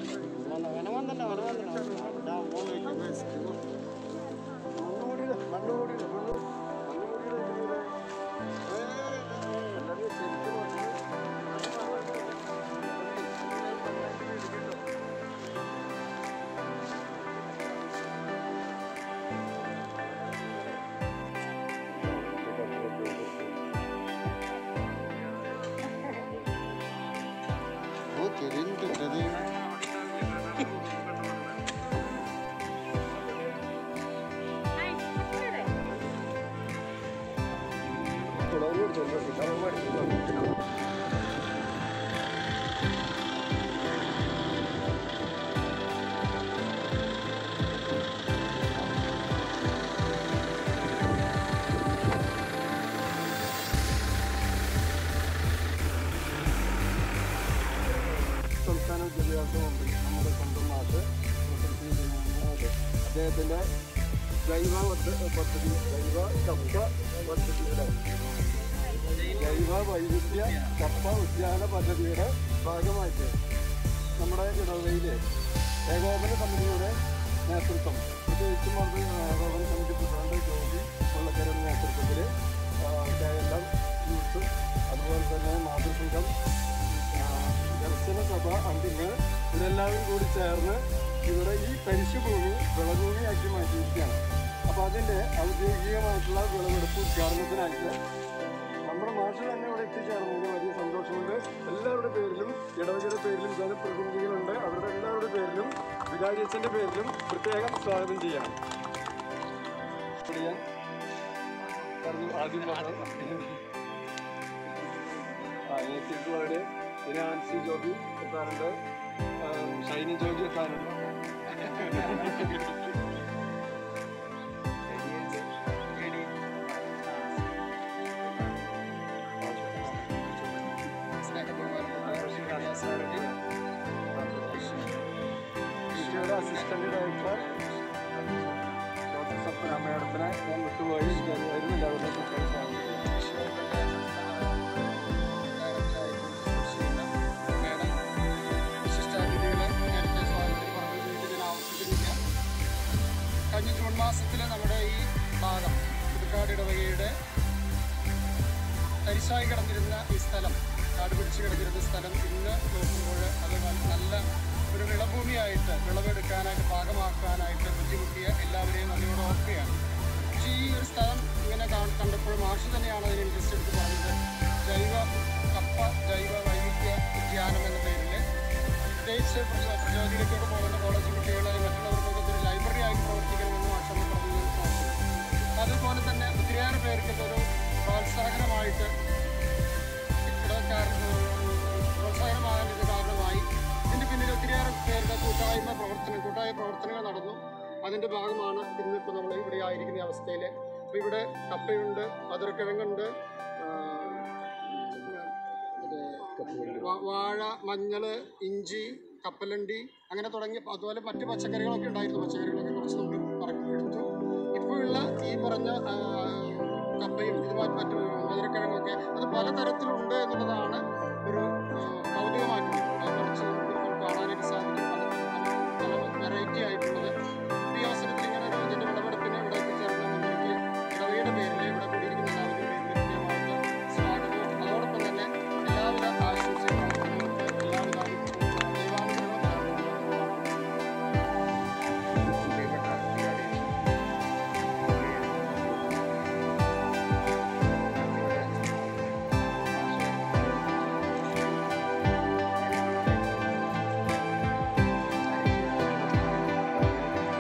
ഓ ചെറിയ കിട്ടത് സംസ്ഥാന വിദ്യാഭ്യാസ മന്ത്രി നമ്മുടെ സ്വന്തം നാട്ട് അദ്ദേഹത്തിൻ്റെ ജൈവ പദ്ധ- പദ്ധതി ജൈവ കപ്പ പദ്ധതിയുടെ ജൈവ വൈവിധ്യ കപ്പ ഉദ്യാന പദ്ധതിയുടെ ഭാഗമായിട്ട് നമ്മുടെ ഇടവകയിലെ ഏകോപന സമിതിയുടെ നേതൃത്വം പ്രത്യേകിച്ചും അത് ഏകോപന സമിതി പ്രസിഡന്റ് ജോലി വെള്ളക്കരയുടെ നേതൃത്വത്തിൽ കെ എൽ എം യൂത്ത് അതുപോലെ തന്നെ മാതൃസംഘം ആ, ദർശന സഭ അംഗങ്ങൾ ഇവരെല്ലാവരും കൂടി ചേർന്ന് ഇവിടെ ഈ തരിശുഭൂമി വിളഭൂമിയാക്കി മാറ്റിയിരിക്കുകയാണ് അപ്പോൾ അതിൻ്റെ ഔദ്യോഗികമായിട്ടുള്ള വിളവെടുപ്പ് ഉദ്ഘാടനത്തിനായിട്ട് നമ്മുടെ മാഷ് തന്നെ ഇവിടെ എത്തിച്ചേർന്നതിന് വലിയ സന്തോഷമുണ്ട് എല്ലാവരുടെ പേരിലും ഇടവകയുടെ പേരിലും ജനപ്രതിനിധികളുണ്ട് അവരുടെ എല്ലാവരുടെ പേരിലും വികാരിയച്ഛൻ്റെ പേരിലും പ്രത്യേകം സ്വാഗതം ചെയ്യണം ഇവിടെ ഞാൻ പറഞ്ഞു ആദ്യം പറഞ്ഞു ആ നേതൃത്വത്തോടെ പിന്നെ ആൻസി ജോബി എത്താറുണ്ട് ആ, ഷൈനി ജോബി എത്താറുണ്ട് കൃഷിയുടെ അസിസ്റ്റന്റ് ഡയറക്ടർ ഡോക്ടർ സപ്ന മേഡത്തിനെ ഞാൻ വിട്ടുപോയി എനിക്കറിയായിരുന്നില്ല അവരുടെ പ്രത്യേകം കഴിഞ്ഞ ജൂൺ മാസത്തിൽ നമ്മുടെ ഈ ഭാഗം പുതുക്കാട് ഇടവകയുടെ തരിശായി കിടന്നിരുന്ന ഈ സ്ഥലം കാട് പിടിച്ച് കിടന്നിരുന്ന സ്ഥലം ഇന്ന് നോക്കുമ്പോൾ അത് നല്ല ഒരു വിളഭൂമിയായിട്ട് വിളവെടുക്കാനായിട്ട് പാകമാക്കാനായിട്ട് ബുദ്ധിമുട്ടിയ എല്ലാവരെയും നന്ദിയോടെ ഓർക്കുകയാണ് പക്ഷേ ഈ ഒരു സ്ഥലം ഇങ്ങനെ കാ- കണ്ടപ്പോൾ മാഷ് തന്നെയാണ് അതിന് ഇൻട്രസ്റ്റ് എടുത്ത് പറഞ്ഞത് ജൈവ കപ്പ ജൈവ വൈവിധ്യ ഉദ്യാനം എന്ന പേരിൽ പ്രത്യേകിച്ച് പ്രചോ- പ്രചോദിക്കത്തോട് പോകുന്ന കോളേജ് കുട്ടികളെ മറ്റുള്ളവർക്കൊക്കെ ഇതൊരു ലൈബ്രറി ആയിട്ട് പ്രവർത്തിക്കണമെന്ന് മാഷെന്ന് പറഞ്ഞു നോക്കുന്നു അതുപോലെ തന്നെ ഒത്തിരിയേറെ പേർക്ക് ഇതൊരു പ്രോത്സാഹനമായിട്ട് ഇടവക്കാർ പ്രോത്സാഹനമാകാൻ ഇത് കാരണമായി ഇതിൻ്റെ പിന്നിൽ ഒത്തിരിയേറെ പേരുടെ കൂട്ടായ്മ പ്രവർത്തനം കൂട്ടായ പ്രവർത്തനങ്ങൾ നടന്നു അതിൻ്റെ ഭാഗമാണ് ഇന്നിപ്പോൾ നമ്മൾ ഇവിടെ ആയിരിക്കുന്ന അവസ്ഥയിൽ അപ്പോൾ ഇവിടെ കപ്പയുണ്ട് മധുരക്കിഴങ്ങുണ്ട് ആ, പിന്നെ വാ- വാഴ മഞ്ഞൾ ഇഞ്ചി കപ്പലണ്ടി അങ്ങനെ തുടങ്ങിയ അതുപോലെ മറ്റ് പച്ചക്കറികളൊക്കെ ഉണ്ടായിരുന്നു പച്ചക്കറികളൊക്കെ കുറച്ച് നമ്മൾ പറക്കി എടുത്തു ഇപ്പോഴുള്ള ഈ പറഞ്ഞ ആ, കപ്പയും ഇതുമായി മറ്റു മധുരക്കിഴങ്ങൊക്കെ അത് പലതരത്തിലുണ്ട് എന്നുള്ളതാണ് ഒരു ആ, കൗതുകമായിട്ടുള്ളത് അത് കുറച്ച് ഇപ്പോൾ കാണാനായിട്ട് സാധിക്കും പല പല വെറൈറ്റി ആയിട്ടുള്ളത് ഈ അവസരത്തിൽ ഇങ്ങനെ ഒരു ഇതിൻ്റെ വിളവെടുപ്പിന് ഇവിടെ എത്തിച്ചേർന്ന മന്ത്രിക്ക് ഇടവയുടെ പേരിൽ ഇവിടെ കൂടിയിരിക്കുന്ന എല്ലാവരുടെയും പേരിൽ കൃത്യമായിട്ട് സ്വാഗതവും അതോടൊപ്പം തന്നെ എല്ലാവിധ ആശംസകളും നമുക്ക് എല്ലാവിധ ദൈവാനുഗ്രഹവും ും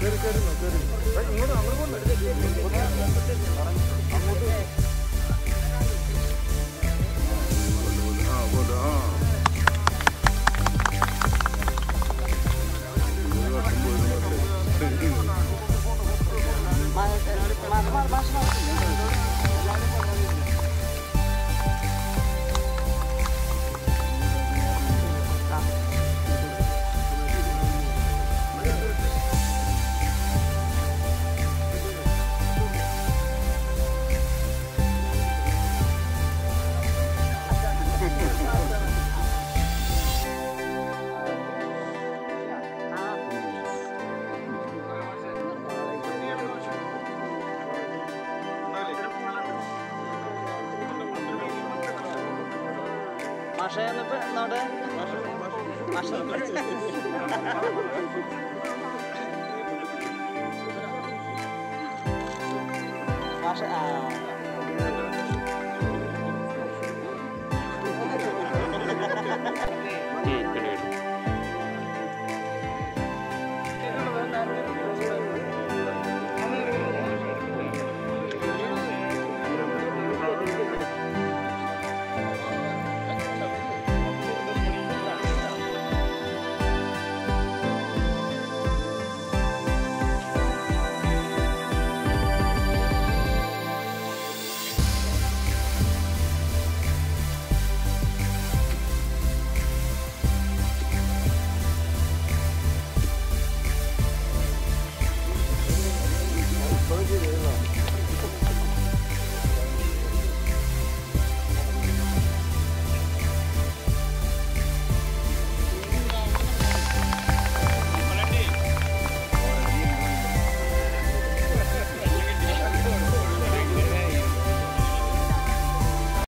മാഷേ എന്നിട്ട് എന്നോട് മാഷ മാഷ ആ